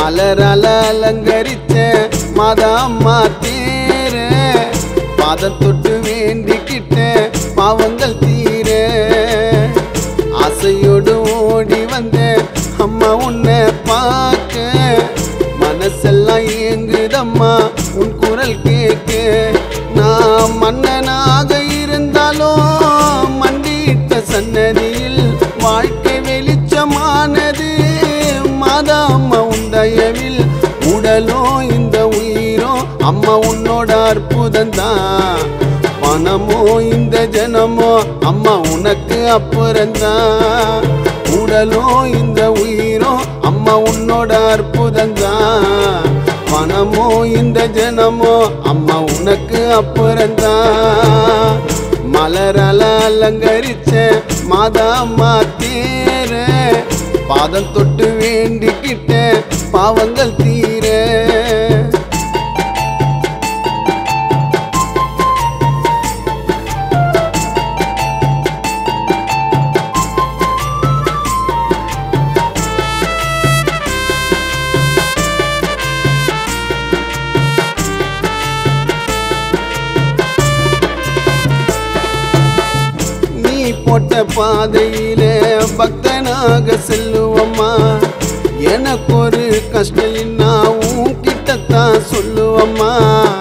மலரால அலங்கரிச்ச மாதா அம்மா தேர பாதம் தொட்டு வேண்டிக்கிட்ட பாவங்கள் தீர ஆசையோடு ஓடி வந்த அம்மா உன்னை பார்க்க மனசெல்லாம் ஏங்குதம்மா உன் குரல் கேட்க நான் மன்னனாக இருந்தாலும் மண்டியிட்ட சன்னதியில் வாழ்க்கை வெளிச்சமானது மாதா அம்மா உந்தயவில் உடலோ இந்த உயிரோ அம்மா உன்னோட அற்புதம் தான் பணமோ இந்த ஜனமோ அம்மா உனக்கு அப்புறம்தான் உடலோ இந்த உயிரோ அம்மா உன்னோட அற்புதம் தான் பணமோ இந்த ஜனமோ அம்மா உனக்கு அப்புறம்தான் மலரால அலங்கரிச்ச மாதா அம்மா தேர பாதம் தொட்டு வேண்டிக்கிட்ட பாவங்கள் தீர நீ போட்ட பாதையில பக்தனாக செல்லுவம்மா எனக்கு ஒரு கஷ்டம் நான் உன் கிட்டத்தான் சொல்லுவம்மா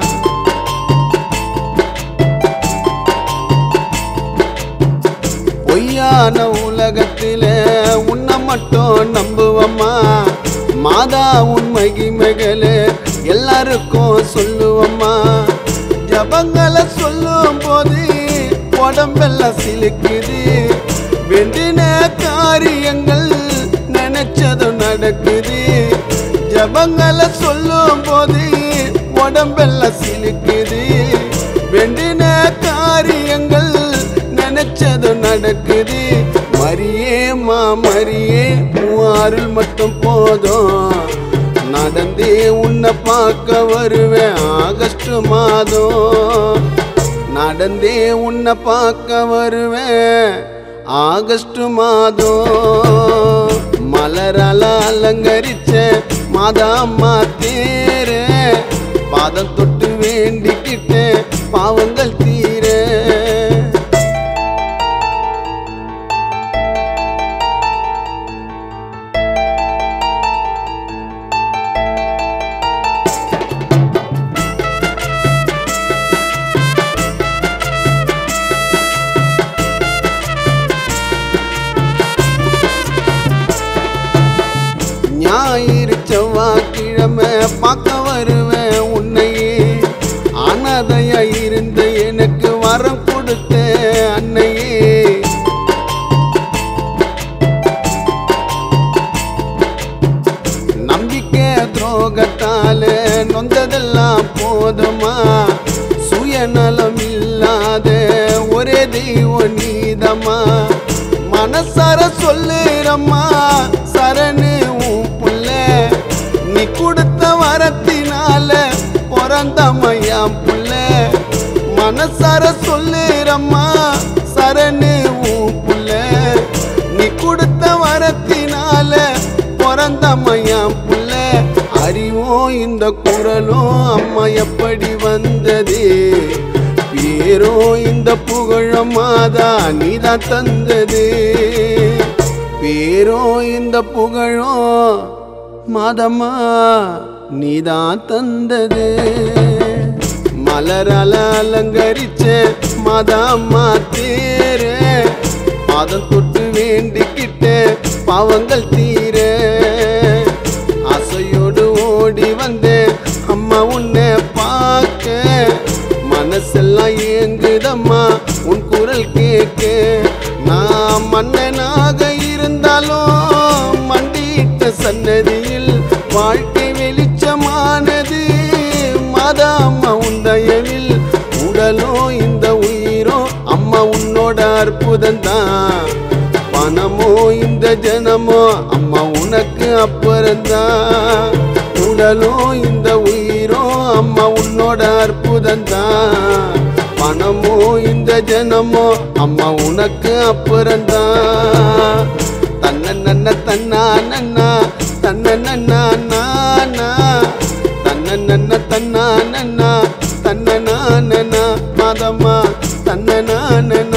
பொய்யான உலகத்தில உன்னை மட்டும் நம்புவம்மா மாதா உன் மகிமைகளே எல்லாருக்கும் சொல்லுவம்மா ஜபங்களை சொல்லும் போது உடம்பெல்லாம் சிலுக்குது வெண்டின காரியங்கள் நினைச்சதும் நடக்குது ஜபங்களை சொல்லும் போது உடம்பெல்லாம் சிலுக்குது வெண்டின காரியங்கள் நினைச்சதும் நடக்குது மரியே மா மரியே உன் அருள் மட்டும் போதும் நடந்தே உன்னை பார்க்க வருவேன் ஆகஸ்ட் மாதம் நடந்தே உன்னை பார்க்க வருவேன் ஆகஸ்ட் மாதம் மலரால அலங்கரிச்ச மாதா அம்மா தேர பாதம் தொட்டு வேண்டிக்கிட்ட பாவங்கள் தீர ஞாயிறு செவ்வாய்க்கிழமை பார்க்க வருவேன் உன்னையே அனாதையா இருந்த எனக்கு வரம் கொடுத்த அன்னையே நம்பிக்கை துரோகத்தால நொந்ததெல்லாம் போதுமா சுயநலம் இல்லாத ஒரே தெய்வம் நீதமா மனசார சொல்லுறம்மா சரணு உன் புள்ள நீ கொடுத்த வரத்தினால பிறந்தம்மையா புள்ள மனசார சொல்லுறம்மா சரணு உன் புள்ள நீ கொடுத்த வரத்தினால பிறந்தம்மையா புள்ள அறிவோ இந்த குரலும் அம்மா எப்படி வந்தது பேரோ இந்த புகழம் மாதா நீதான் தந்தது பேரோ இந்த புகழோ மாதம்மா நீதான் தந்தது மலரால அலங்கரிச்ச மாதா அம்மா தேர பாதம் தொட்டு வேண்டிக்கிட்ட பாவங்கள் தீர ஆசையோடு ஓடி வந்தேன் அம்மா உன்னை பார்க்க மனசெல்லாம் ஏங்குதம்மா உன் குரல் கேட்க நான் மன்னனாக இருந்தாலும் மண்டியிட்ட சன்னதியில் வாழ்க்கை வெளிச்சமானது மாதா அம்மா உன் தயவில் உடலோ இந்த உயிரோ அம்மா உன்னோட அற்புதம் தான் பணமோ இந்த ஜனமோ அம்மா உனக்கு அப்புறம்தான் உடலோ இந்த உயிரோ அம்மா உன்னோட அற்புதம் தான் பணமோ இந்த ஜனமோ அம்மா உனக்கு அப்புறம்தான் தன்ன நன்ன தன்னா நன்னா தன்ன நன்னா நான் நாதம்மா தன்ன நான